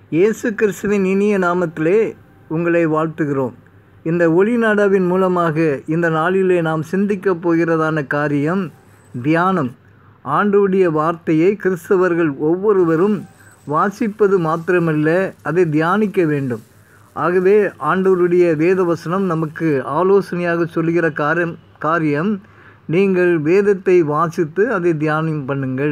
இயேசு கிறிஸ்துவின் இனிய நாமத்திலே உங்களை வாழ்த்துகிறோம் இந்த ஒளிநாடாவின் மூலமாக இந்த நாளிலே நாம் சிந்திக்கப் போகிறதான காரியம் தியானம் ஆண்டுடைய வார்த்தையை கிறிஸ்தவர்கள் ஒவ்வொருவரும் வாசிப்பது மாத்திரமல்ல அதை தியானிக்க வேண்டும் ஆகவே ஆண்டவருடைய வேதவசனம் நமக்கு ஆலோசனையாக சொல்லுகிற காரியம் காரியம் நீங்கள் வேதத்தை வாசித்து அதை தியானம் பண்ணுங்கள்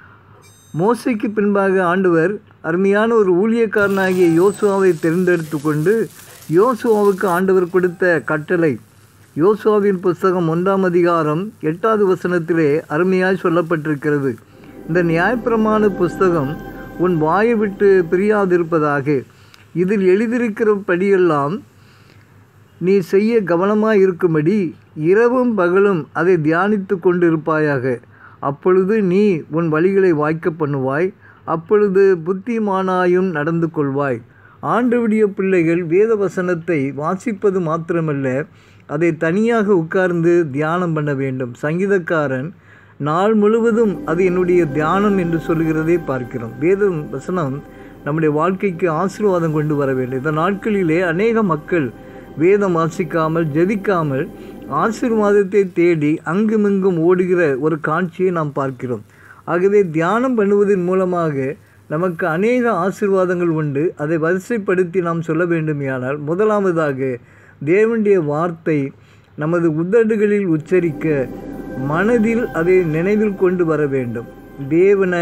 மோசைக்கு பின்பாக ஆண்டவர் அருமையான ஒரு ஊழியக்காரனாகிய யோசுவாவை தேர்ந்தெடுத்து கொண்டு யோசுவாவுக்கு ஆண்டவர் கொடுத்த கட்டளை யோசுவாவின் புஸ்தகம் ஒன்றாம் அதிகாரம் எட்டாவது வசனத்திலே அருமையாய் சொல்லப்பட்டிருக்கிறது இந்த நியாயப்பிரமாண புஸ்தகம் உன் வாயை விட்டு பிரியாதிருப்பதாக இதில் எழுதியிருக்கிறபடியெல்லாம் நீ செய்ய கவனமாக இருக்கும்படி இரவும் பகலும் அதை தியானித்து கொண்டிருப்பாயாக அப்பொழுது நீ உன் வழிகளை வாய்க்க பண்ணுவாய் அப்பொழுது புத்திமானாயும் நடந்து கொள்வாய் ஆண்டவுடைய பிள்ளைகள் வேத வசனத்தை வாசிப்பது மாத்திரமல்ல அதை தனியாக உட்கார்ந்து தியானம் பண்ண வேண்டும் சங்கீதக்காரன் நாள் முழுவதும் அது என்னுடைய தியானம் என்று சொல்கிறதை பார்க்கிறோம் வேத வசனம் நம்முடைய வாழ்க்கைக்கு ஆசீர்வாதம் கொண்டு வர வேண்டும் இந்த நாட்களிலே அநேக மக்கள் வேதம் வாசிக்காமல் ஜெபிக்காமல் ஆசீர்வாதத்தை தேடி அங்குமிங்கும் ஓடுகிற ஒரு காட்சியை நாம் பார்க்கிறோம் ஆகவே தியானம் பண்ணுவதன் மூலமாக நமக்கு அநேக ஆசீர்வாதங்கள் உண்டு அதை வரிசைப்படுத்தி நாம் சொல்ல வேண்டுமையானால் முதலாவதாக தேவனுடைய வார்த்தை நமது உதடுகளில் உச்சரிக்க மனதில் அதை நினைவில் கொண்டு வர வேண்டும் தேவன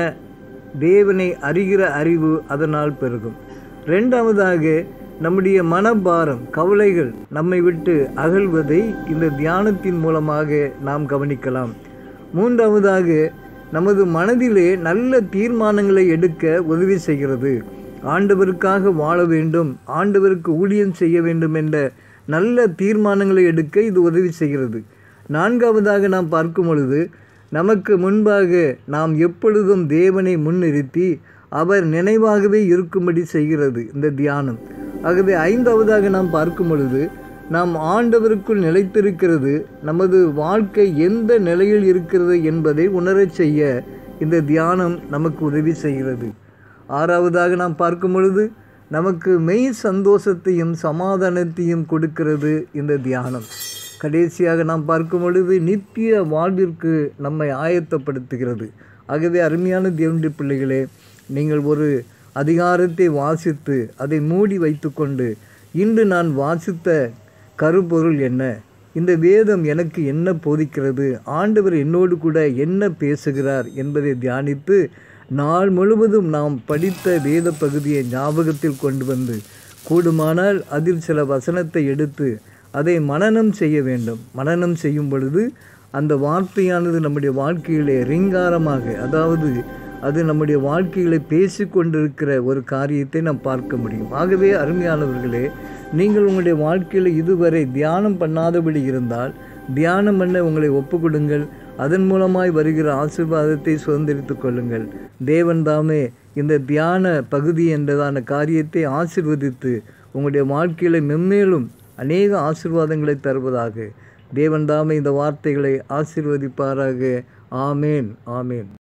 தேவனை அறிகிற அறிவு அதனால் பெருகும் ரெண்டாவதாக நம்முடைய மனபாரம் கவலைகள் நம்மை விட்டு அகழ்வதை இந்த தியானத்தின் மூலமாக நாம் கவனிக்கலாம் மூன்றாவதாக நமது மனதிலே நல்ல தீர்மானங்களை எடுக்க உதவி செய்கிறது ஆண்டவருக்காக வாழ வேண்டும் ஆண்டவருக்கு ஊழியம் செய்ய வேண்டும் என்ற நல்ல தீர்மானங்களை எடுக்க இது உதவி செய்கிறது நான்காவதாக நாம் பார்க்கும் பொழுது நமக்கு முன்பாக நாம் எப்பொழுதும் தேவனை முன்னிறுத்தி அவர் நினைவாகவே இருக்கும்படி செய்கிறது இந்த தியானம் ஆகவே ஐந்தாவதாக நாம் பார்க்கும் பொழுது நாம் ஆண்டவருக்குள் நிலைத்திருக்கிறது நமது வாழ்க்கை எந்த நிலையில் இருக்கிறது என்பதை உணரச் செய்ய இந்த தியானம் நமக்கு உதவி செய்கிறது ஆறாவதாக நாம் பார்க்கும் பொழுது நமக்கு மெய் சந்தோஷத்தையும் சமாதானத்தையும் கொடுக்கிறது இந்த தியானம் கடைசியாக நாம் பார்க்கும் பொழுது நித்திய வாழ்விற்கு நம்மை ஆயத்தப்படுத்துகிறது ஆகவே அருமையான தேவனுடைய பிள்ளைகளே நீங்கள் ஒரு அதிகாரத்தை வாசித்து அதை மூடி வைத்துக்கொண்டு இன்று நான் வாசித்த கருப்பொருள் என்ன இந்த வேதம் எனக்கு என்ன போதிக்கிறது ஆண்டவர் என்னோடு கூட என்ன பேசுகிறார் என்பதை தியானித்து நாள் முழுவதும் நாம் படித்த வேத பகுதியை ஞாபகத்தில் கொண்டு வந்து கூடுமானால் அதில் சில வசனத்தை எடுத்து அதை மனனம் செய்ய வேண்டும் மனனம் செய்யும் பொழுது அந்த வார்த்தையானது நம்முடைய வாழ்க்கையிலே ரிங்காரமாக அதாவது அது நம்முடைய வாழ்க்கைகளை பேசி கொண்டிருக்கிற ஒரு காரியத்தை நாம் பார்க்க முடியும் ஆகவே அருமையானவர்களே நீங்கள் உங்களுடைய வாழ்க்கையில் இதுவரை தியானம் பண்ணாதபடி இருந்தால் தியானம் பண்ண உங்களை ஒப்புக்கொடுங்கள் அதன் மூலமாய் வருகிற ஆசிர்வாதத்தை சுதந்திரித்து கொள்ளுங்கள் தேவன் தாமே இந்த தியான பகுதி என்றதான காரியத்தை ஆசிர்வதித்து உங்களுடைய வாழ்க்கையில் மென்மேலும் அநேக ஆசிர்வாதங்களை தருவதாக தேவன் தாமே இந்த வார்த்தைகளை ஆசிர்வதிப்பாராக ஆமேன் ஆமேன்